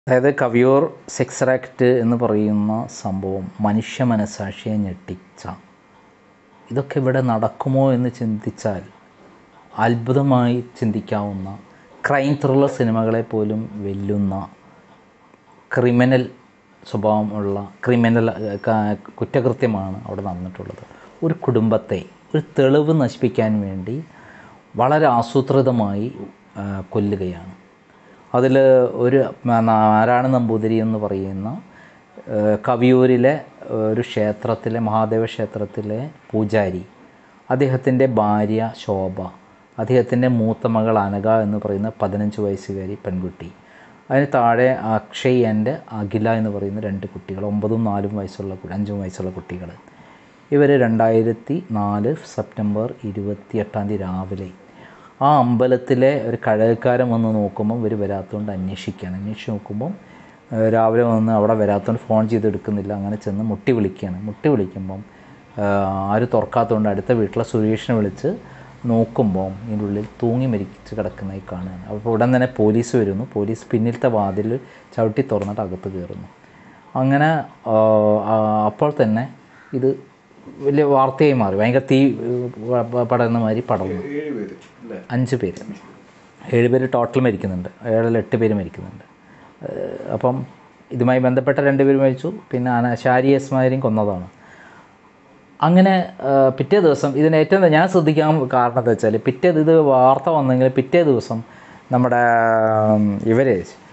അതായത് Kaviyoor sex act എന്ന് പറയുന്ന സംഭവം മനുഷ്യ മനസാക്ഷിയെ ഞെട്ടിച്ച ഇതൊക്കെ ഇവിടെ നടക്കുമോ എന്ന് ചിന്തിച്ചാൽ അത്ഭുതമായി ചിന്തിക്കാവുന്ന ക്രൈം ത്രില്ലർ സിനിമകളെ പോലും വെല്ലുന്ന ക്രിമിനൽ സ്വഭാവമുള്ള ക്രിമിനൽ ക- കുറ്റകൃത്യമാണ് അവിടെ നടന്നിട്ടുള്ളത് ഒരു കുടുംബത്തെ ഒരു തെളിവ് നശിപ്പിക്കാൻ വേണ്ടി വളരെ ആസൂത്രിതമായി ആ, കൊല്ലുകയാണ് അതിൽ ഒരു നാരായണ നമ്പൂതിരി എന്ന് പറയുന്ന ആ, കവിയൂരിലെ ഒരു ക്ഷേത്രത്തിലെ മഹാദേവ ക്ഷേത്രത്തിലെ പൂജാരി അദ്ദേഹത്തിൻ്റെ ഭാര്യ ശോഭ അദ്ദേഹത്തിൻ്റെ മൂത്ത മകൾ അനഘ എന്ന് പറയുന്ന പതിനഞ്ച് വയസ്സുകാരി പെൺകുട്ടി അതിന് താഴെ അക്ഷയ് ആൻഡ് അഖില എന്ന് പറയുന്ന രണ്ട് കുട്ടികൾ ഒമ്പതും നാലും വയസ്സുള്ള കു- അഞ്ചും വയസ്സുള്ള കുട്ടികൾ ഇവർ രണ്ടായിരത്തി നാല് സെപ്റ്റംബർ ഇരുപത്തി എട്ടാം തീയതി രാവിലെ ആ അമ്പലത്തിലെ ഒരു കഴകക്കാരൻ വന്ന് നോക്കുമ്പം ഇവർ വരാത്തതുകൊണ്ട് അന്വേഷിക്കുകയാണ് അന്വേഷിച്ച് നോക്കുമ്പം ഏഹ് രാവിലെ വന്ന് അവിടെ വരാത്തതുകൊണ്ട് ഫോൺ ചെയ്ത് എടുക്കുന്നില്ല അങ്ങനെ ചെന്ന് മുട്ടി വിളിക്കുകയാണ് മുട്ടി വിളിക്കുമ്പം ഏഹ് ആരും തുറക്കാത്തതുകൊണ്ട് അടുത്ത വീട്ടിലെ സുരേഷിനെ വിളിച്ച് നോക്കുമ്പോൾ ഇതിൻ്റെ ഉള്ളിൽ തൂങ്ങി മരിച്ച് കിടക്കുന്നതായി കാണുകയാണ് അപ്പോൾ ഉടൻ തന്നെ പോലീസ് വരുന്നു പോലീസ് പിന്നിലത്തെ വാതിൽ ചവിട്ടി തുറന്നിട്ട് അകത്ത് കയറുന്നു അങ്ങനെ ആ, ആ, അപ്പോൾ തന്നെ ഇത് വലിയ വാർത്തയായി മാറി ഭയങ്കര തീ ഏഹ്, പ- പടരുന്ന മാതിരി പടർന്നു അഞ്ച് പേര് ഏഴ് പേര് ടോട്ടൽ മരിക്കുന്നുണ്ട് ഏഴിൽ എട്ട് പേര് മരിക്കുന്നുണ്ട് ഏഹ് അപ്പം ഇതുമായി ബന്ധപ്പെട്ട രണ്ട് പേര് മരിച്ചു പിന്നെ അന ഷാരി എസ്മാരെയും കൊന്നതാണ് അങ്ങനെ ഏഹ് പിറ്റേ ദിവസം ഇതിന് ഏറ്റവും ഞാൻ ശ്രദ്ധിക്കാൻ കാരണം എന്താ വെച്ചാൽ പിറ്റേ ഇത് വാർത്ത വന്നെങ്കിൽ പിറ്റേ ദിവസം നമ്മുടെ ഇവർ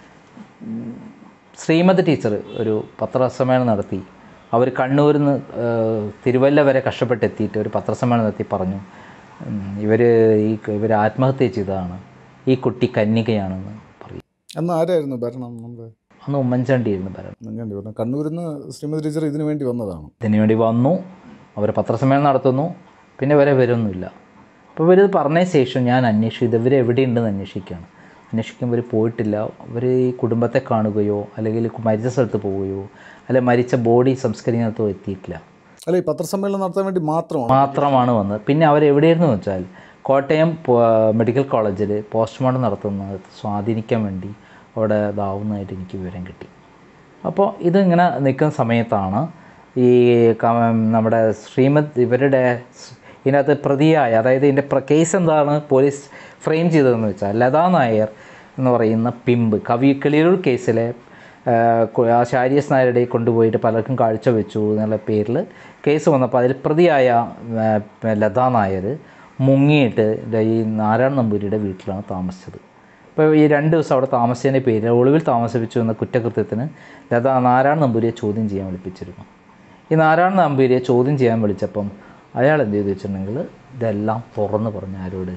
ശ്രീമതി ടീച്ചർ ഒരു പത്രസമ്മേളനം നടത്തി അവർ കണ്ണൂരിൽ നിന്ന് ഏഹ്, തിരുവല്ല വരെ കഷ്ടപ്പെട്ട് എത്തിയിട്ട് ഒരു പത്രസമ്മേളനം നടത്തി പറഞ്ഞു ഇവർ ഈ ഇവർ ആത്മഹത്യ ചെയ്തതാണ് ഈ കുട്ടി കന്യകയാണെന്ന് പറയും അന്ന് ആരായിരുന്നു ഭരണം നമ്മുടെ അന്ന് ഉമ്മൻചാണ്ടിയായിരുന്നു ഭരണം ഉമ്മൻചാണ്ടി പറഞ്ഞു കണ്ണൂരിൽ നിന്ന് ശ്രീമതി ടീച്ചർ ഇതിനു വേണ്ടി വന്നതാണ് ഇതിനു വേണ്ടി വന്നു അവർ പത്രസമ്മേളനം നടത്തുന്നു പിന്നെ ഇവരെ വരുന്നില്ല അപ്പോൾ ഇവർ പറഞ്ഞ ശേഷം ഞാൻ അന്വേഷിച്ചു ഇവർ എവിടെയുണ്ടെന്ന് അന്വേഷിക്കുകയാണ് അന്വേഷിക്കുമ്പോൾ ഇവർ പോയിട്ടില്ല ഇവർ ഈ കുടുംബത്തെ കാണുകയോ അല്ലെങ്കിൽ മരിച്ച സ്ഥലത്ത് പോവുകയോ അല്ലെങ്കിൽ മരിച്ച ബോഡി സംസ്കരിക്കാനത്തോ എത്തിയിട്ടില്ല അല്ല ഈ പത്രസമ്മേളനം നടത്താൻ വേണ്ടി മാത്രമാണ് മാത്രമാണ് വന്നത് പിന്നെ അവർ എവിടെയായിരുന്നു വെച്ചാൽ കോട്ടയം പോ- മെഡിക്കൽ കോളേജിൽ പോസ്റ്റ്മോർട്ടം നടത്തുന്നത് സ്വാധീനിക്കാൻ വേണ്ടി അവിടെ ഇതാവുന്നതായിട്ട് എനിക്ക് വിവരം കിട്ടി അപ്പോൾ ഇതിങ്ങനെ നിൽക്കുന്ന സമയത്താണ് ഈ ക- നമ്മുടെ ശ്രീമദ് ഇവരുടെ സ് ഇതിനകത്ത് പ്രതിയായ അതായത് ഇതിൻ്റെ കേസ് എന്താണ് പോലീസ് ഫ്രെയിം ചെയ്തതെന്ന് വെച്ചാൽ ലതാ നായർ എന്ന് പറയുന്ന പിമ്പ് കവി കിളിയൂർ കേസിലെ ആ, കു- ആ ഷാരിയസ് നായരുടെ കൊണ്ടുപോയിട്ട് പലർക്കും കാഴ്ച വെച്ചു എന്നുള്ള പേരിൽ കേസ് വന്നപ്പോൾ അതിൽ പ്രതിയായ ആ, ലതാ നായർ മുങ്ങിയിട്ട് ദേ ഈ നാരായണ നമ്പൂരിയുടെ വീട്ടിലാണ് താമസിച്ചത് അപ്പോൾ ഈ രണ്ട് ദിവസം അവിടെ താമസിച്ചതിൻ്റെ പേരിൽ ഒളിവിൽ താമസിപ്പിച്ചു എന്ന കുറ്റകൃത്യത്തിന് ലതാ നാരായണ നമ്പൂരിയെ ചോദ്യം ചെയ്യാൻ വിളിപ്പിച്ചിരുന്നു ഈ നാരായണ നമ്പൂരിയെ ചോദ്യം ചെയ്യാൻ വിളിച്ചപ്പം അയാൾ എന്ത് ചെയ്തു വെച്ചിട്ടുണ്ടെങ്കിൽ ഇതെല്ലാം തുറന്ന് പറഞ്ഞു ആരോട്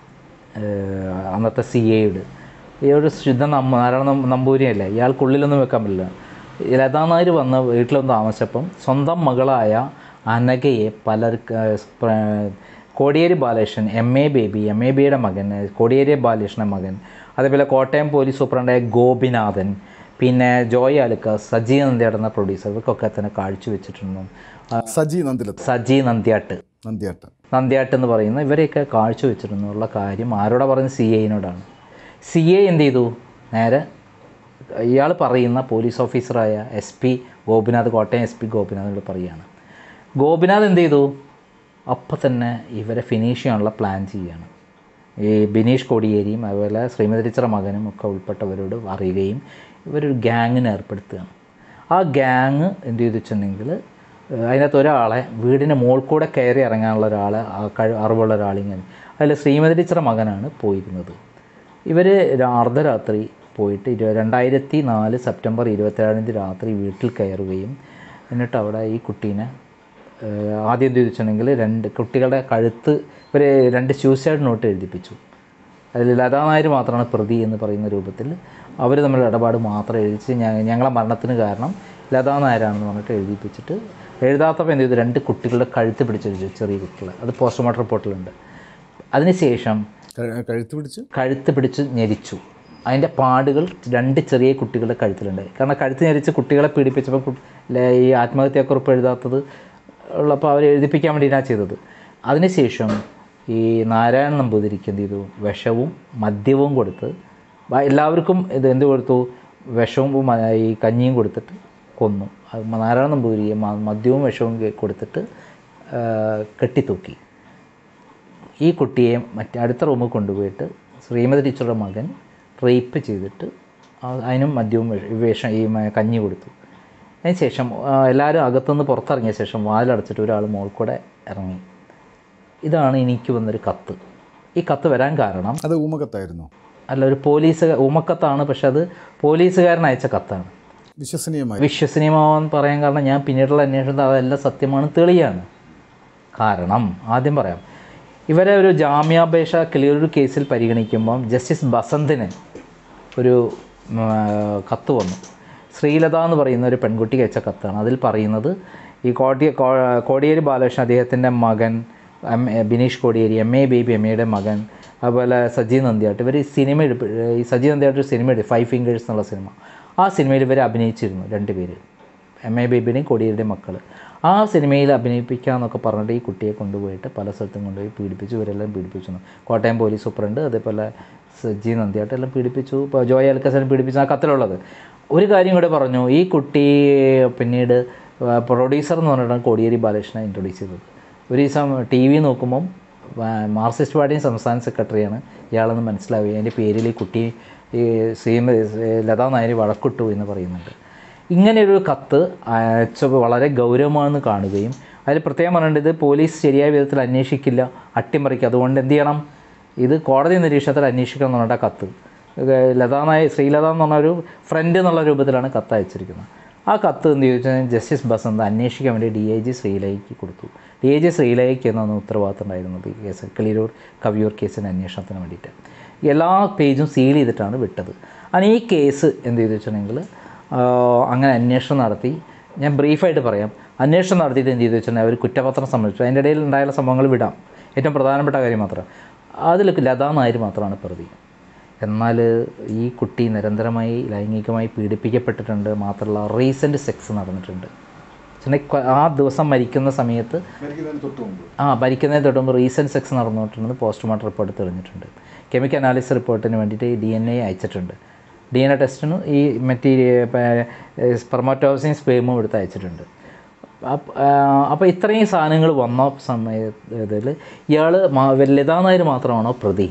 ഏഹ് അന്നത്തെ സി എയുടെ ഈ ഒരു ശുദ്ധ നമ്മ നാരായണ നം- നമ്പൂരിയല്ലേ ഇയാൾക്കുള്ളിലൊന്നും വെക്കാൻ പറ്റില്ല ഈ ലതാ നായർ വന്ന് വീട്ടിലൊന്ന് താമസിച്ചപ്പം സ്വന്തം മകളായ അനഘയെ പലർക്ക് ഏഹ് പ്ര- Kodiyeri Balakrishnan M A Baby M A ബിയുടെ മകൻ ഏഹ് കോടിയേരി ബാലകൃഷ്ണൻ മകൻ അതേപോലെ കോട്ടയം പോലീസ് സൂപ്രണ്ടായ ഗോപിനാഥൻ പിന്നെ ജോയ് അലുക്ക സജി നന്ദിയാട് എന്ന പ്രൊഡ്യൂസർ ഇവർക്കൊക്കെ തന്നെ കാഴ്ചവെച്ചിട്ടുണ്ടെന്നും ആ, സജി നന്ദിലത്ത് സജി നന്ദിയാട്ട് നന്ദിയാട്ട് നന്ദിയാട്ട് എന്ന് പറയുന്ന ഇവരെയൊക്കെ കാഴ്ചവെച്ചിരുന്നുള്ള കാര്യം ആരോടാ പറയുന്നത് സി ഐനോടാണ് സി ഐ എന്ത് ചെയ്തു നേരെ ഇയാൾ പറയുന്ന പോലീസ് ഓഫീസറായ S P Gopinath Kottayam S P ഗോപിനാഥിനോട് പറയുകയാണ് ഗോപിനാഥ് എന്ത് ചെയ്തു അപ്പം തന്നെ ഇവരെ ഫിനിഷ് ചെയ്യാനുള്ള പ്ലാൻ ചെയ്യുകയാണ് ഈ ബിനീഷ് കോടിയേരിയും അതുപോലെ ശ്രീമതി ടീച്ചറെ മകനും ഒക്കെ ഉൾപ്പെട്ടവരോട് അറിയുകയും ഇവരൊരു ഗ്യാങ്ങിനെ ഏർപ്പെടുത്തുകയാണ് ആ ഗ്യാങ് എന്ത് ചെയ്തു വെച്ചിട്ടുണ്ടെങ്കിൽ ഏഹ് അതിനകത്ത് ഒരാളെ വീടിന് മുകളിൽ കൂടെ കയറി ഇറങ്ങാനുള്ള ഒരാളെ ആ കഴി അറിവുള്ള ഒരാളിങ്ങനെ അതിൽ ശ്രീമതി ടീച്ചറെ മകനാണ് പോയിരുന്നത് ഇവർ അർദ്ധരാത്രി പോയിട്ട് ഇരു രണ്ടായിരത്തി നാല് സെപ്റ്റംബർ ഇരുപത്തേഴാം തീയതി രാത്രി വീട്ടിൽ കയറുകയും എന്നിട്ട് അവിടെ ഈ കുട്ടീനെ ഏഹ് ആദ്യം എന്ത് ചോദിച്ചിട്ടുണ്ടെങ്കിൽ രണ്ട് കുട്ടികളുടെ കഴുത്ത് ഇവർ രണ്ട് സൂസൈഡ് നോട്ട് എഴുതിപ്പിച്ചു അതിൽ ലതാ നായർ മാത്രമാണ് പ്രതി എന്ന് പറയുന്ന രൂപത്തിൽ അവർ തമ്മിലുള്ള ഇടപാട് മാത്രം എഴുതിച്ച് ഞ- ഞങ്ങളെ മരണത്തിന് കാരണം ലതാ നായരാണെന്ന് പറഞ്ഞിട്ട് എഴുതിപ്പിച്ചിട്ട് എഴുതാത്തപ്പോൾ എന്ത് ചെയ്തു രണ്ട് കുട്ടികളുടെ കഴുത്ത് പിടിച്ചു ചെറിയ കുട്ടികളെ അത് പോസ്റ്റ്മോർട്ടം റിപ്പോർട്ടിലുണ്ട് അതിനുശേഷം കഴി- കഴുത്ത് പിടിച്ച് കഴുത്ത് പിടിച്ച് ഞെരിച്ചു അതിൻ്റെ പാടുകൾ രണ്ട് ചെറിയ കുട്ടികളുടെ കഴുത്തിലുണ്ട് കാരണം കഴുത്ത് ഞെരിച്ച് കുട്ടികളെ പീഡിപ്പിച്ചപ്പോൾ കു- ലെ- ഈ ആത്മഹത്യാക്കുറിപ്പ് എഴുതാത്തത് ഉള്ളപ്പോൾ അവർ എഴുതിപ്പിക്കാൻ വേണ്ടിയിട്ടാണ് ചെയ്തത് അതിനുശേഷം ഈ നാരായണ നമ്പൂതിരിക്ക് എന്ത് ചെയ്തു വിഷവും മദ്യവും കൊടുത്ത് ബ- എല്ലാവർക്കും ഇത് എന്ത് കൊടുത്തു വിഷവും മ- ഈ കഞ്ഞിയും കൊടുത്തിട്ട് കൊന്നു അത് നാരായണ നമ്പൂതിരിയെ മ- മദ്യവും വിഷവും കെ- കൊടുത്തിട്ട് ആ, കെട്ടിത്തൂക്കി ഈ കുട്ടിയെ മറ്റേ അടുത്ത റൂമിൽ കൊണ്ടുപോയിട്ട് ശ്രീമതി ടീച്ചറുടെ മകൻ റേപ്പ് ചെയ്തിട്ട് ആ- അതിനും മദ്യവും വിഷ- വിഷം ഈ മ- കഞ്ഞി കൊടുത്തു അതിന് ശേഷം ആ, എല്ലാവരും അകത്തുനിന്ന് പുറത്തിറങ്ങിയ ശേഷം വാതിലടച്ചിട്ട് ഒരാൾ മോൾ കൂടെ ഇറങ്ങി ഇതാണ് എനിക്ക് വന്നൊരു കത്ത് ഈ കത്ത് വരാൻ കാരണം അത് ഊമകത്തായിരുന്നു അല്ല ഒരു പോലീസ് ഉമക്കത്താണ് പക്ഷെ അത് പോലീസുകാരൻ അയച്ച കത്താണ് വിശ്വസനീയമായി വിശ്വസനീയമാവാൻ പറയാൻ കാരണം ഞാൻ പിന്നീടുള്ള അന്വേഷണത്തിൽ അതെല്ലാം സത്യമാണ് തെളിയാണ് കാരണം ആദ്യം പറയാം ഇവരെ ഒരു ജാമ്യാപേക്ഷ ക്ലിയർ കേസിൽ പരിഗണിക്കുമ്പം ജസ്റ്റിസ് ബസന്തിന് ഒരു ഉം, ആ, കത്ത് വന്നു ശ്രീലത എന്ന് പറയുന്ന ഒരു പെൺകുട്ടിക്ക് അയച്ച കത്താണ് അതിൽ പറയുന്നത് ഈ കോടി കോ- കോടിയേരി ബാലകൃഷ്ണൻ അദ്ദേഹത്തിൻ്റെ മകൻ M A- Bineesh Kodiyeri M A Baby M എയുടെ മകൻ അതുപോലെ സജി നന്ദിയാട്ട് ഇവർ ഈ സിനിമ എടുപ്പ് ഈ സജി നന്ദിയാട്ട് ഒരു സിനിമ എടുത്തു ഫൈവ് ഫിംഗേഴ്സ് എന്നുള്ള സിനിമ ആ സിനിമയിൽ ഇവർ അഭിനയിച്ചിരുന്നു രണ്ടുപേര് എം എ ബേബിയുടെയും കൊടിയരുടെയും മക്കൾ ആ സിനിമയിൽ അഭിനയിപ്പിക്കാമെന്നൊക്കെ പറഞ്ഞിട്ട് ഈ കുട്ടിയെ കൊണ്ടുപോയിട്ട് പല സ്ഥലത്തും കൊണ്ടുപോയി പീഡിപ്പിച്ചു ഇവരെല്ലാം പീഡിപ്പിച്ചു എന്ന്. കോട്ടയം പോലീസ് സൂപ്രണ്ട് അതേപോലെ സജി നന്ദിയായിട്ട് എല്ലാം പീഡിപ്പിച്ചു ഇപ്പോൾ ജോയ് അൽക്കസൻ പീഡിപ്പിച്ചു ആ കത്തിലുള്ളത് ഒരു കാര്യം കൂടെ പറഞ്ഞു ഈ കുട്ടി പിന്നീട് പ്രൊഡ്യൂസർ എന്ന് പറഞ്ഞിട്ടാണ് കോടിയേരി ബാലകൃഷ്ണനെ ഇൻട്രൊഡ്യൂസ് ചെയ്തത് ഒരു ദിവസം ടി വി നോക്കുമ്പം ആ, മാർക്സിസ്റ്റ് പാർട്ടിയും സംസ്ഥാന സെക്രട്ടറിയാണ് ഇയാളെന്ന് മനസ്സിലാവുകയും അതിൻ്റെ പേരിൽ ഈ കുട്ടി ഈ ശ്രീമതി ലതാ നായർ വഴക്കിട്ടു എന്ന് പറയുന്നുണ്ട് ഇങ്ങനെയൊരു കത്ത് അയച്ച വളരെ ഗൗരവമാണെന്ന് കാണുകയും അതിൽ പ്രത്യേകം പറഞ്ഞിട്ട് ഇത് പോലീസ് ശരിയായ വിധത്തിൽ അന്വേഷിക്കില്ല അട്ടിമറിക്കുക അതുകൊണ്ട് എന്ത് ചെയ്യണം ഇത് കോടതി നിരീക്ഷണത്തിൽ അന്വേഷിക്കണം എന്ന് പറഞ്ഞിട്ട് ആ കത്ത് ഇത് ലതാ നായ ശ്രീലത എന്ന് പറഞ്ഞ ഒരു ഫ്രണ്ട് എന്നുള്ള രൂപത്തിലാണ് കത്ത് അയച്ചിരിക്കുന്നത് ആ കത്ത് എന്ത് ചോദിച്ചാൽ ജസ്റ്റിസ് ബസന്ത് അന്വേഷിക്കാൻ വേണ്ടി ഡി ഐ ജി ശ്രീലയ്ക്ക് കൊടുത്തു ഡി ഐ ജി ശ്രീലയ്ക്ക് എന്നാണ് ഉത്തരവാദിത്തം ഉണ്ടായിരുന്നത് ഈ കേസ് കിളിരൂർ കവിയൂർ കേസിൻ്റെ അന്വേഷണത്തിന് വേണ്ടിയിട്ട് എല്ലാ പേജും സീൽ ചെയ്തിട്ടാണ് വിട്ടത് അങ്ങനെ ഈ കേസ് എന്ത് ചെയ്തു വെച്ചിട്ടുണ്ടെങ്കിൽ അങ്ങനെ അന്വേഷണം നടത്തി ഞാൻ ബ്രീഫായിട്ട് പറയാം അന്വേഷണം നടത്തിയിട്ട് എന്ത് ചെയ്തു വെച്ചിട്ടുണ്ടെങ്കിൽ അവർ കുറ്റപത്രം സമർപ്പിച്ചു അതിൻ്റെ ഇടയിൽ ഉണ്ടായുള്ള സംഭവങ്ങൾ വിടാം ഏറ്റവും പ്രധാനപ്പെട്ട കാര്യം മാത്രം അതിൽ ലതാ നായർ മാത്രമാണ് പ്രതി എന്നാൽ ഈ കുട്ടി നിരന്തരമായി ലൈംഗികമായി പീഡിപ്പിക്കപ്പെട്ടിട്ടുണ്ട് മാത്രമല്ല റീസെൻ്റ് സെക്സ് നടന്നിട്ടുണ്ട് വെച്ചിട്ടുണ്ടെങ്കിൽ കൊ- ആ ദിവസം മരിക്കുന്ന സമയത്ത് ആ ഭരിക്കുന്നതിന് തൊട്ട് മുമ്പ് റീസെൻറ്റ് സെക്സ് നടന്നിട്ടുണ്ടെന്ന് പോസ്റ്റ്മോർട്ടം റിപ്പോർട്ട് തെളിഞ്ഞിട്ടുണ്ട് കെമിക്കൽ അനാലിസിസ് റിപ്പോർട്ടിന് വേണ്ടിയിട്ട് ഡി എൻ എ അയച്ചിട്ടുണ്ട് ഡി എൻ എ ടെസ്റ്റിന് ഈ മെറ്റീരിയൽ സ്പെർമോറ്റോസിൻ സ്പേമും എടുത്ത് അയച്ചിട്ടുണ്ട് അപ്പോൾ ഇത്രയും സാധനങ്ങൾ വന്ന സമയത്തിൽ ഇയാൾ ലതാ നായർ മാത്രമാണോ പ്രതി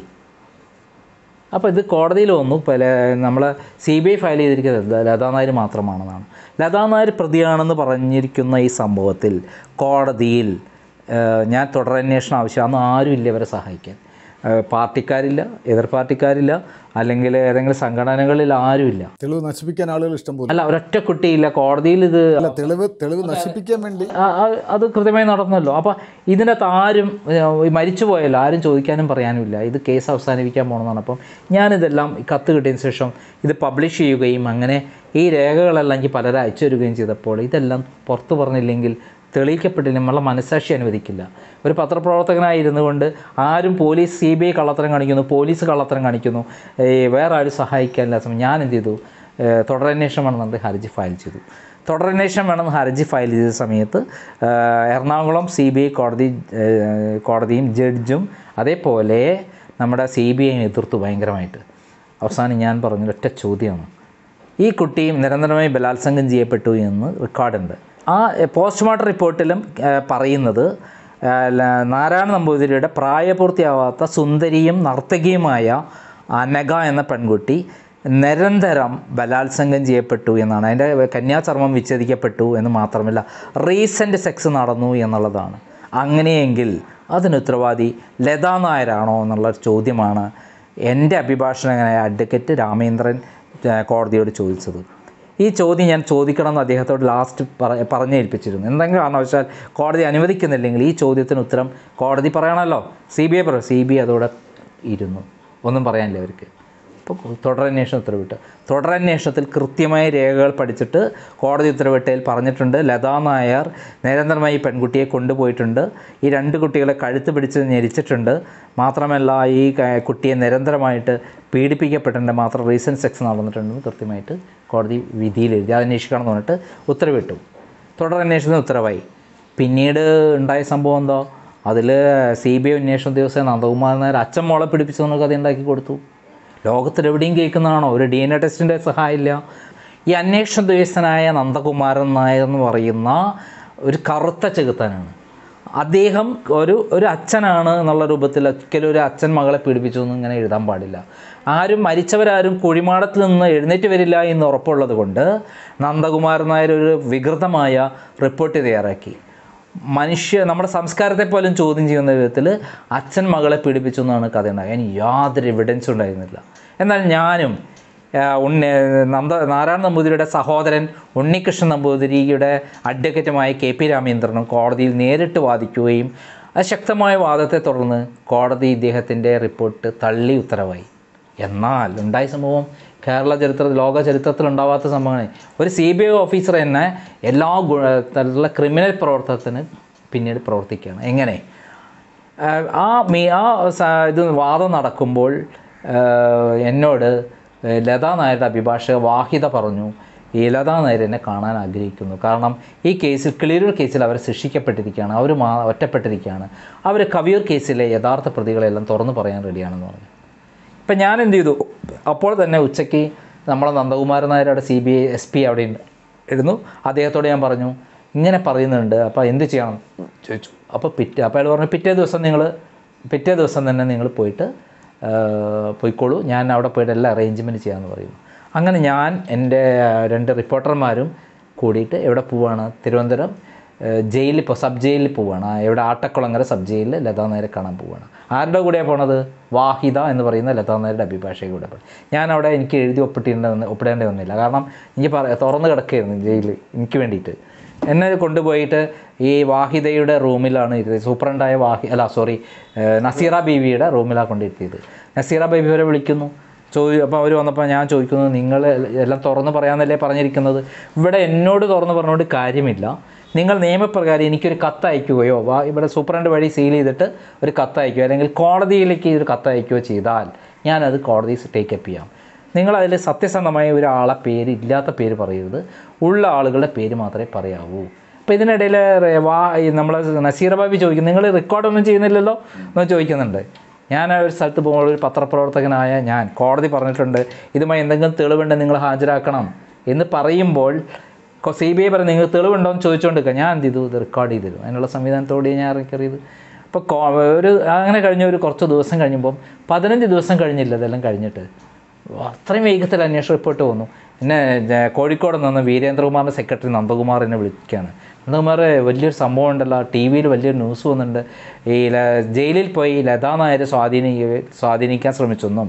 അപ്പോൾ ഇത് കോടതിയിൽ വന്നു പല നമ്മൾ സി ബി ഐ ഫയൽ ചെയ്തിരിക്കുന്നത് ലതാ നായർ മാത്രമാണെന്നാണ് ലതാ നായർ പ്രതിയാണെന്ന് പറഞ്ഞിരിക്കുന്ന ഈ സംഭവത്തിൽ കോടതിയിൽ ഏഹ്, ഞാൻ തുടരന്വേഷണം ആവശ്യമാണ് ആരും ഇല്ല ഇവരെ സഹായിക്കാൻ ഏഹ്, പാർട്ടിക്കാരില്ല എതിർ പാർട്ടിക്കാരില്ല അല്ലെങ്കിൽ ഏതെങ്കിലും സംഘടനകളിൽ ആരുമില്ല തെളിവ് നശിപ്പിക്കാൻ ആളുകൾ ഇഷ്ടം പോലെ അല്ല ഒരൊറ്റ കുട്ടിയില്ല കോടതിയിൽ ഇത് അല്ല തെളിവ് തെളിവ് നശിപ്പിക്കാൻ വേണ്ടി ആ- ആ- അത് കൃത്യമായി നടന്നല്ലോ അപ്പോൾ ഇതിനകത്ത് ആരും ഏഹ്, ഈ മരിച്ചു പോയല്ലോ ആരും ചോദിക്കാനും പറയാനും ഇല്ല ഇത് കേസ് അവസാനിപ്പിക്കാൻ പോകണമെന്നാണ് അപ്പം ഞാനിതെല്ലാം ഈ കത്ത് കിട്ടിയതിന് ശേഷം ഇത് പബ്ലിഷ് ചെയ്യുകയും അങ്ങനെ ഈ രേഖകളെല്ലാം എനിക്ക് പലരും അയച്ചു തരികയും ചെയ്തപ്പോൾ ഇതെല്ലാം പുറത്തു പറഞ്ഞില്ലെങ്കിൽ തെളിയിക്കപ്പെട്ടില്ല നമ്മളെ മനസ്സാക്ഷി അനുവദിക്കില്ല ഒരു പത്രപ്രവർത്തകനായി ഇരുന്നു കൊണ്ട് ആരും പോലീസ് സി ബി ഐ കള്ളത്തരം കാണിക്കുന്നു പോലീസ് കള്ളത്തരം കാണിക്കുന്നു ഈ വേറെ ആരും സഹായിക്കാനില്ല സമയം ഞാൻ എന്ത് ചെയ്തു ഏഹ് തുടരന്വേഷണം വേണമെന്നുണ്ട് ഹർജി ഫയൽ ചെയ്തു തുടരന്വേഷണം വേണമെന്ന് ഹർജി ഫയൽ ചെയ്ത സമയത്ത് ഏഹ് എറണാകുളം സി ബി ഐ കോടതി ഏഹ് കോടതിയും ജഡ്ജും അതേപോലെ നമ്മുടെ സി ബി ഐ എതിർത്തു ഭയങ്കരമായിട്ട് അവസാനം ഞാൻ പറഞ്ഞ ഒറ്റ ചോദ്യമാണ് ഈ കുട്ടിയും നിരന്തരമായി ബലാത്സംഗം ചെയ്യപ്പെട്ടു എന്ന് റെക്കോർഡുണ്ട് ആ പോസ്റ്റ്മോർട്ടം റിപ്പോർട്ടിലും ഏഹ്, പറയുന്നത് ഏഹ്, ല- നാരായണ നമ്പൂതിരിയുടെ പ്രായപൂർത്തിയാവാത്ത സുന്ദരിയും നർത്തകിയുമായ അനഘ എന്ന പെൺകുട്ടി നിരന്തരം ബലാത്സംഗം ചെയ്യപ്പെട്ടു എന്നാണ് അതിൻ്റെ കന്യാചർമ്മം വിച്ഛേദിക്കപ്പെട്ടു എന്ന് മാത്രമല്ല റീസെൻ്റ് സെക്സ് നടന്നു എന്നുള്ളതാണ് അങ്ങനെയെങ്കിൽ അതിന് ഉത്തരവാദി ലതാ നായരാണോ എന്നുള്ള ചോദ്യമാണ് എൻ്റെ അഭിഭാഷകനായ അഡ്വക്കേറ്റ് രാമേന്ദ്രൻ ഏഹ്, കോടതിയോട് ചോദിച്ചത് ഈ ചോദ്യം ഞാൻ ചോദിക്കണമെന്ന് അദ്ദേഹത്തോട് ലാസ്റ്റ് പറ പറഞ്ഞേൽപ്പിച്ചിരുന്നു എന്തെങ്കിലും കാരണവശാൽ കോടതി അനുവദിക്കുന്നില്ലെങ്കിൽ ഈ ചോദ്യത്തിന് ഉത്തരം കോടതി പറയണമല്ലോ സി ബി ഐ പറയും സി ബി ഐ അതോടെ ഇരുന്നു ഒന്നും പറയാനില്ല അവർക്ക് അപ്പോൾ തുടരന്വേഷണം ഉത്തരവിട്ട് തുടരന്വേഷണത്തിൽ കൃത്യമായ രേഖകൾ പഠിച്ചിട്ട് കോടതി ഉത്തരവിട്ടതിൽ പറഞ്ഞിട്ടുണ്ട് ലതാ നായർ നിരന്തരമായി ഈ പെൺകുട്ടിയെ കൊണ്ടുപോയിട്ടുണ്ട് ഈ രണ്ട് കുട്ടികളെ കഴുത്ത് പിടിച്ച് ഞെരിച്ചിട്ടുണ്ട് മാത്രമല്ല ഈ ക- കുട്ടിയെ നിരന്തരമായിട്ട് പീഡിപ്പിക്കപ്പെട്ടിട്ടുണ്ട് മാത്രം റീസെൻറ്റ് സെക്സ് നടന്നിട്ടുണ്ടെന്ന് കൃത്യമായിട്ട് കോടതി വിധിയിൽ എഴുതി അത് അന്വേഷിക്കണം എന്ന് പറഞ്ഞിട്ട് ഉത്തരവിട്ടു തുടരന്വേഷണത്തിന് ഉത്തരവായി പിന്നീട് ഉണ്ടായ സംഭവം എന്തോ അതിൽ സി ബി ഐ അന്വേഷണ ഉദ്യോഗസ്ഥൻ നന്ദകുമാർ നായർ അച്ഛൻ മോളെ പിടിപ്പിച്ചു എന്നൊക്കെ അത് ഉണ്ടാക്കി കൊടുത്തു ലോകത്തിലെവിടെയും കേൾക്കുന്നതാണോ ഒരു ഡി എൻ എ ടെസ്റ്റിൻ്റെ സഹായമില്ല ഈ അന്വേഷണ ഉദ്യോഗസ്ഥനായ നന്ദകുമാരൻ നായർ എന്ന് പറയുന്ന ഒരു കറുത്ത ചെകുത്താനാണ് അദ്ദേഹം ഒരു ഒരു അച്ഛനാണ് എന്നുള്ള രൂപത്തിൽ ഒരിക്കലും ഒരു അച്ഛൻ മകളെ പീഡിപ്പിച്ചു എന്ന് ഇങ്ങനെ എഴുതാൻ പാടില്ല ആരും മരിച്ചവരാരും കുഴിമാടത്തിൽ നിന്ന് എഴുന്നേറ്റ് വരില്ല എന്ന് ഉറപ്പുള്ളത് കൊണ്ട് നന്ദകുമാരൻ നായർ ഒരു വികൃതമായ റിപ്പോർട്ട് തയ്യാറാക്കി മനുഷ്യ നമ്മുടെ സംസ്കാരത്തെ പോലും ചോദ്യം ചെയ്യുന്ന വിധത്തിൽ അച്ഛൻ മകളെ പീഡിപ്പിച്ചു എന്നാണ് കഥ ഉണ്ടായത് അതിന് യാതൊരു എവിഡൻസും ഉണ്ടായിരുന്നില്ല എന്നാൽ ഞാനും ആ, ഉണ്ണി നന്ദ നാരായണ നമ്പൂതിരിയുടെ സഹോദരൻ ഉണ്ണികൃഷ്ണൻ നമ്പൂതിരിയുടെ അഡ്വക്കറ്റുമായ കെ പി രാമേന്ദ്രനും കോടതിയിൽ നേരിട്ട് വാദിക്കുകയും ആ ശക്തമായ വാദത്തെ തുടർന്ന് കോടതി ഇദ്ദേഹത്തിൻ്റെ റിപ്പോർട്ട് തള്ളി ഉത്തരവായി എന്നാൽ ഉണ്ടായ സംഭവം കേരള ചരിത്രത്തിൽ ലോക ചരിത്രത്തിൽ ഉണ്ടാവാത്ത സംഭവമാണ് ഒരു സി ബി ഐ ഓഫീസർ തന്നെ എല്ലാ ഗു- തരത്തിലുള്ള ക്രിമിനൽ പ്രവർത്തനത്തിന് പിന്നീട് പ്രവർത്തിക്കുകയാണ് എങ്ങനെ ആഹ് ആ മീ ആ സ- ഇത് വാദം നടക്കുമ്പോൾ ആഹ് എന്നോട് ലതാ നായരുടെ അഭിഭാഷക വാഹിത പറഞ്ഞു ഈ ലതാ നായർ എന്നെ കാണാൻ ആഗ്രഹിക്കുന്നു കാരണം ഈ കേസിൽ കിളിരൂർ കേസിൽ അവർ ശിക്ഷിക്കപ്പെട്ടിരിക്കുകയാണ് അവർ മാ ഒറ്റപ്പെട്ടിരിക്കുകയാണ് അവർ കവിയൂർ കേസിലെ യഥാർത്ഥ പ്രതികളെല്ലാം തുറന്നു പറയാൻ റെഡിയാണെന്ന് പറഞ്ഞു ഇപ്പം ഞാൻ എന്ത് ചെയ്തു അപ്പോൾ തന്നെ ഉച്ചയ്ക്ക് നമ്മളെ നന്ദകുമാരൻ നായരുടെ C B I S P അവിടെ ഉണ്ട് ഇരുന്നു അദ്ദേഹത്തോട് ഞാൻ പറഞ്ഞു ഇങ്ങനെ പറയുന്നുണ്ട് അപ്പോൾ എന്ത് ചെയ്യണം ചോദിച്ചു അപ്പോൾ പിറ്റേ അപ്പോൾ അയാൾ പറഞ്ഞു പിറ്റേ ദിവസം നിങ്ങൾ പിറ്റേ ദിവസം തന്നെ നിങ്ങൾ പോയിട്ട് ആ, പോയിക്കോളൂ ഞാൻ അവിടെ പോയിട്ട് എല്ലാ അറേഞ്ച്മെൻറ്റ് ചെയ്യാമെന്ന് പറയുന്നു അങ്ങനെ ഞാൻ എൻ്റെ രണ്ട് റിപ്പോർട്ടർമാരും കൂടിയിട്ട് എവിടെ പോവാണ് തിരുവനന്തപുരം ഏഹ് ജയിലിൽ ഇപ്പോൾ സബ് ജയിലിൽ പോവുകയാണ് ആ ഇവിടെ ആട്ടക്കുളങ്ങര സബ് ജയിലിൽ ലതാ നായരെ കാണാൻ പോവുകയാണ് ആരുടെ കൂടെയാണ് പോണത് വാഹിദ എന്ന് പറയുന്ന ലതാ നായരുടെ അഭിഭാഷക കൂടെ പോയി ഞാൻ അവിടെ എനിക്ക് എഴുതി ഒപ്പിട്ടിരുന്ന ഒപ്പിടേണ്ടി വന്നില്ല കാരണം എനിക്ക് പറ തുറന്ന് കിടക്കുകയായിരുന്നു ജയിലിൽ എനിക്ക് വേണ്ടിയിട്ട് എന്നെ കൊണ്ടുപോയിട്ട് ഈ വാഹിദയുടെ റൂമിലാണ് ഇരുത്തിയത് സൂപ്രണ്ടായ വാഹി അല്ല സോറി നസീറ ബീവിയുടെ റൂമിലാണ് കൊണ്ടിരുത്തിയത് നസീറ ബീവി അവരെ വിളിക്കുന്നു ചോദി അപ്പോൾ അവർ വന്നപ്പോൾ ഞാൻ ചോദിക്കുന്നു നിങ്ങൾ എല്ലാം തുറന്ന് പറയാമെന്നല്ലേ പറഞ്ഞിരിക്കുന്നത് ഇവിടെ എന്നോട് തുറന്ന് പറഞ്ഞുകൊണ്ട് കാര്യമില്ല നിങ്ങൾ നിയമപ്രകാരം എനിക്കൊരു കത്ത് അയക്കുകയോ വാ ഇവിടെ സൂപ്രണ്ട് വഴി സീൽ ചെയ്തിട്ട് ഒരു കത്ത് അയക്കുകയോ അല്ലെങ്കിൽ കോടതിയിലേക്ക് ഒരു കത്ത് അയക്കുകയോ ചെയ്താൽ ഞാനത് കോടതി ടേക്കപ്പ് ചെയ്യാം നിങ്ങളതിൽ സത്യസന്ധമായ ഒരാളെ പേര് ഇല്ലാത്ത പേര് പറയരുത് ഉള്ള ആളുകളുടെ പേര് മാത്രമേ പറയാവൂ അപ്പോൾ ഇതിനിടയിൽ വാ ഈ നമ്മളെ നസീറ ബാബി ചോദിക്കും നിങ്ങൾ റെക്കോർഡൊന്നും ചെയ്യുന്നില്ലല്ലോ എന്ന് ചോദിക്കുന്നുണ്ട് ഞാൻ ആ ഒരു സ്ഥലത്ത് പോകുമ്പോൾ ഒരു പത്രപ്രവർത്തകനായ ഞാൻ കോടതി പറഞ്ഞിട്ടുണ്ട് ഇതുമായി എന്തെങ്കിലും തെളിവുണ്ടെങ്കിൽ നിങ്ങൾ ഹാജരാക്കണം എന്ന് പറയുമ്പോൾ സി ബി ഐ പറഞ്ഞു നിങ്ങൾ തെളിവുണ്ടോ എന്ന് ചോദിച്ചുകൊണ്ടിരിക്കുക ഞാൻ എന്ത് ചെയ്തു ഇത് റെക്കോർഡ് ചെയ്തിരുന്നു അതിനുള്ള സംവിധാനത്തോടെ ഞാൻ ഇറക്കിയത് അപ്പോൾ കോ ഒരു അങ്ങനെ കഴിഞ്ഞ ഒരു കുറച്ച് ദിവസം കഴിയുമ്പം പതിനഞ്ച് ദിവസം കഴിഞ്ഞില്ല ഇതെല്ലാം കഴിഞ്ഞിട്ട് അത്രയും വേഗത്തിൽ അന്വേഷണ റിപ്പോർട്ട് വന്നു പിന്നെ ജ- കോഴിക്കോട് നിന്ന് വീരേന്ദ്രകുമാറിൻ്റെ സെക്രട്ടറി നന്ദകുമാർ എന്നെ വിളിക്കുകയാണ് നന്ദകുമാർ വലിയൊരു സംഭവം ഉണ്ടല്ലോ ടി വിയിൽ വലിയൊരു ന്യൂസ് വന്നിട്ടുണ്ട് ഈ ല- ജയിലിൽ പോയി ലതാ നായരെ സ്വാധീനി സ്വാധീനിക്കാൻ ശ്രമിച്ചെന്നും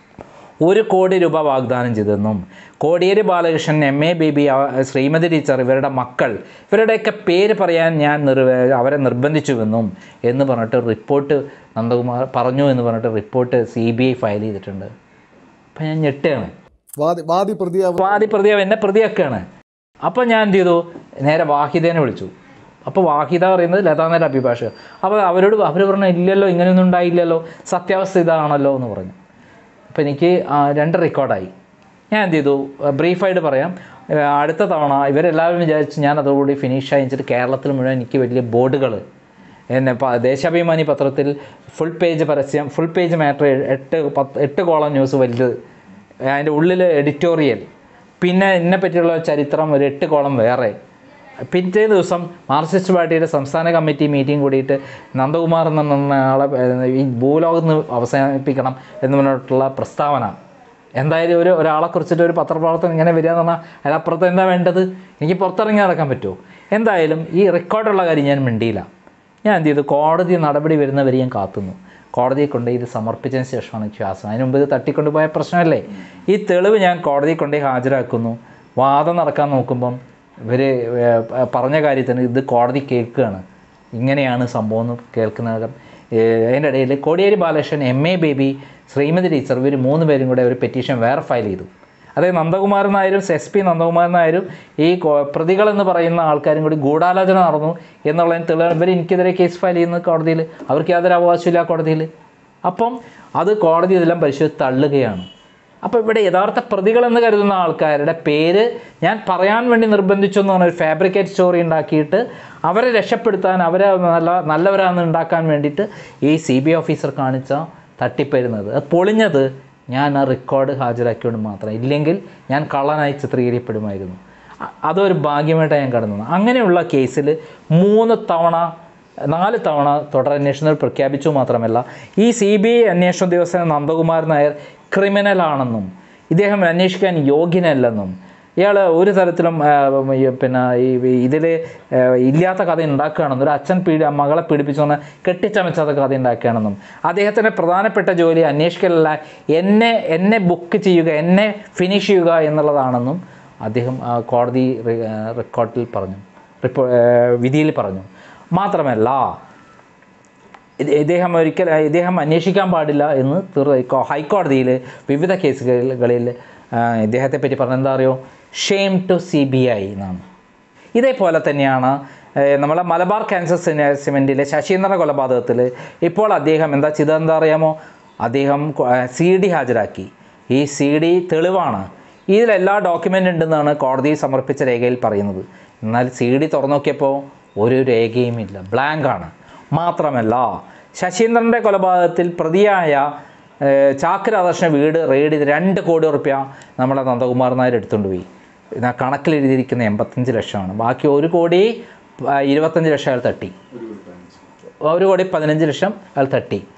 ഒരു കോടി രൂപ വാഗ്ദാനം ചെയ്തെന്നും കോടിയേരി ബാലകൃഷ്ണൻ എം എ ബേബി അവ- ശ്രീമതി ടീച്ചർ ഇവരുടെ മക്കൾ ഇവരുടെയൊക്കെ പേര് പറയാൻ ഞാൻ നിർ അവരെ നിർബന്ധിച്ചുവെന്നും എന്ന് പറഞ്ഞിട്ട് റിപ്പോർട്ട് നന്ദകുമാർ പറഞ്ഞു എന്ന് പറഞ്ഞിട്ട് report C B I file ചെയ്തിട്ടുണ്ട് അപ്പം ഞാൻ ഞെട്ടുകയാണ് വാദി വാദി പ്രതിയാ വാദി പ്രതിയാവ് എന്നെ പ്രതിയാക്കുകയാണ് അപ്പോൾ ഞാൻ എന്ത് ചെയ്തു നേരെ വാഹിദേനെ വിളിച്ചു അപ്പോൾ വാഹിദ പറയുന്നത് ലതാനേര അഭിഭാഷകർ അപ്പോൾ അവരോട് അവർ പറഞ്ഞു ഇല്ലല്ലോ ഇങ്ങനെയൊന്നും ഉണ്ടായില്ലല്ലോ സത്യാവസ്ഥ ഇതാണല്ലോ എന്ന് പറഞ്ഞു അപ്പോൾ എനിക്ക് ആ, രണ്ട് റെക്കോർഡായി ഞാൻ എന്ത് ചെയ്തു ബ്രീഫായിട്ട് പറയാം ഏ, അടുത്ത തവണ ഇവരെല്ലാവരും വിചാരിച്ച് ഞാൻ അതോടുകൂടി ഫിനിഷ് അയച്ചിട്ട് കേരളത്തിൽ മുഴുവൻ എനിക്ക് വലിയ ബോർഡുകൾ എന്നെ പ- ദേശാഭിമാനി പത്രത്തിൽ ഫുൾ പേജ് പരസ്യം ഫുൾ പേജ് മാറ്റർ എട്ട് പത്ത് എട്ട് കോളം ന്യൂസ് വലുത് അതിൻ്റെ ഉള്ളിൽ എഡിറ്റോറിയൽ പിന്നെ എന്നെ പറ്റിയുള്ള ചരിത്രം ഒരു എട്ട് കോളം വേറെ പിറ്റേ ദിവസം മാർക്സിസ്റ്റ് പാർട്ടിയുടെ സംസ്ഥാന കമ്മിറ്റി മീറ്റിംഗ് കൂടിയിട്ട് നന്ദകുമാർ എന്ന് പറഞ്ഞ ആളെ ഏഹ്, ഈ ഭൂലോകത്ത് നിന്ന് അവസാനിപ്പിക്കണം എന്ന് പറഞ്ഞിട്ടുള്ള പ്രസ്താവന എന്തായാലും ഒരു ഒരാളെ കുറിച്ചിട്ട് ഒരു പത്രപ്രവർത്തനം ഇങ്ങനെ വരിക എന്ന് പറഞ്ഞാൽ അതിനപ്പുറത്ത് എന്താ വേണ്ടത് എനിക്ക് പുറത്തിറങ്ങി നടക്കാൻ പറ്റുമോ എന്തായാലും ഈ റെക്കോർഡുള്ള കാര്യം ഞാൻ മിണ്ടിയില്ല ഞാൻ എന്ത് ചെയ്തു കോടതി നടപടി വരുന്നവരെ ഞാൻ കാത്തുന്നു കോടതിയെ കൊണ്ട് ഇത് സമർപ്പിച്ചതിന് ശേഷമാണ് ശ്വാസം അതിന് മുമ്പ് ഇത് തട്ടിക്കൊണ്ടുപോയ പ്രശ്നമല്ലേ ഈ തെളിവ് ഞാൻ കോടതിയെ കൊണ്ടേ ഹാജരാക്കുന്നു വാദം നടക്കാൻ നോക്കുമ്പം ഇവർ പറഞ്ഞ കാര്യത്തിന് ഇത് കോടതി കേൾക്കുകയാണ് ഇങ്ങനെയാണ് സംഭവം എന്ന് കേൾക്കുന്നതിനും അതിൻ്റെ ഇടയിൽ Kodiyeri Balakrishnan M A Baby Sreemathi teacher ഇവർ മൂന്ന് പേരും കൂടെ ഒരു പെറ്റീഷൻ വേറെ ഫയൽ ചെയ്തു അതായത് നന്ദകുമാരൻ നായരും എസ് പി നന്ദകുമാരൻ നായരും ഈ കോ- പ്രതികളെന്ന് പറയുന്ന ആൾക്കാരും കൂടി ഗൂഢാലോചന നടന്നു എന്നുള്ളതിന് തെളിവ് ഇവർ എനിക്കെതിരെ കേസ് ഫയൽ ചെയ്യുന്നത് കോടതിയിൽ അവർക്ക് യാതൊരു അവകാശമില്ല കോടതിയിൽ അപ്പം അത് കോടതി ഇതെല്ലാം പരിശോധിച്ച് തള്ളുകയാണ് അപ്പോൾ ഇവിടെ യഥാർത്ഥ പ്രതികളെന്ന് കരുതുന്ന ആൾക്കാരുടെ പേര് ഞാൻ പറയാൻ വേണ്ടി നിർബന്ധിച്ചു എന്ന് പറഞ്ഞ ഒരു ഫാബ്രിക്കേറ്റ് സ്റ്റോറി ഉണ്ടാക്കിയിട്ട് അവരെ രക്ഷപ്പെടുത്താൻ അവരെ നല്ല നല്ലവരാണെന്ന് ഉണ്ടാക്കാൻ വേണ്ടിയിട്ട് ഈ സി ബി ഐ ഓഫീസർ കാണിച്ച തട്ടിപ്പരുന്നത് അത് പൊളിഞ്ഞത് ഞാൻ ആ റെക്കോർഡ് ഹാജരാക്കിയോണ്ട് മാത്രം ഇല്ലെങ്കിൽ ഞാൻ കള്ളനായി ചിത്രീകരിക്കപ്പെടുമായിരുന്നു അ- അതൊരു ഭാഗ്യമായിട്ടാണ് ഞാൻ കടന്നത് അങ്ങനെയുള്ള കേസിൽ മൂന്ന് തവണ നാല് തവണ തുടരന്വേഷണത്തിൽ പ്രഖ്യാപിച്ചു മാത്രമല്ല ഈ സി ബി ഐ അന്വേഷണ ഉദ്യോഗസ്ഥൻ നന്ദകുമാർ നായർ ക്രിമിനലാണെന്നും ഇദ്ദേഹം അന്വേഷിക്കാൻ യോഗ്യനല്ലെന്നും ഇയാൾ ഒരു തരത്തിലും ആ, ഈ പിന്നെ ഈ ഇതിൽ ഇല്ലാത്ത കഥ ഉണ്ടാക്കുകയാണെന്നും ഒരു അച്ഛൻ പീഡി മകളെ പീഡിപ്പിച്ചുകൊണ്ട് കെട്ടിച്ചമച്ചാത്ത കഥ ഉണ്ടാക്കുകയാണെന്നും അദ്ദേഹത്തിൻ്റെ പ്രധാനപ്പെട്ട ജോലി അന്വേഷിക്കലല്ല എന്നെ എന്നെ ബുക്ക് ചെയ്യുക എന്നെ ഫിനിഷ് ചെയ്യുക എന്നുള്ളതാണെന്നും അദ്ദേഹം ആ, കോടതി റി- ആ, റെക്കോർഡിൽ പറഞ്ഞു റിപ്പോ ആ, വിധിയിൽ പറഞ്ഞു മാത്രമല്ല ഇത് ഇദ്ദേഹം ഒരിക്കൽ ഇദ്ദേഹം അന്വേഷിക്കാൻ പാടില്ല എന്ന് തീർ ഹൈക്കോടതിയിൽ വിവിധ കേസുകളിൽ ആ, ഇദ്ദേഹത്തെ പറ്റി പറഞ്ഞ എന്താ അറിയോ shame to C B I എന്നാണ് ഇതേപോലെ തന്നെയാണ് ഏഹ്, നമ്മളെ മലബാർ ക്യാൻസർ സിന- സിമെൻറ്റിലെ ശശീന്ദ്രൻ കൊലപാതകത്തിൽ ഇപ്പോൾ അദ്ദേഹം എന്താ ചെയ്തത് എന്താ അറിയാമോ അദ്ദേഹം സി ഡി ഹാജരാക്കി ഈ സി ഡി തെളിവാണ് ഇതിലെല്ലാ ഡോക്യുമെൻ്റ് ഉണ്ടെന്നാണ് കോടതി സമർപ്പിച്ച രേഖയിൽ പറയുന്നത് എന്നാൽ സി ഡി തുറന്നു നോക്കിയപ്പോൾ ഒരു രേഖയും ഇല്ല ബ്ലാങ്ക് ആണ് മാത്രമല്ല ശശീന്ദ്രൻ്റെ കൊലപാതകത്തിൽ പ്രതിയായ ഏഹ്, ചാക്ക് രാധാകൃഷ്ണൻ വീട് റെയ്ഡ് ചെയ്ത് രണ്ട് കോടി റുപ്യ നമ്മളെ നന്ദകുമാർ നായർ എടുത്തുകൊണ്ട് പോയി ഇത് ആ കണക്കിൽ എഴുതിയിരിക്കുന്ന എൺപത്തഞ്ച് ലക്ഷമാണ് ബാക്കി ഒരു കോടി ആ, ഇരുപത്തഞ്ച് ലക്ഷം അയാൾ തട്ടി ഒരു കോടി പതിനഞ്ച് ലക്ഷം അയാൾ തട്ടി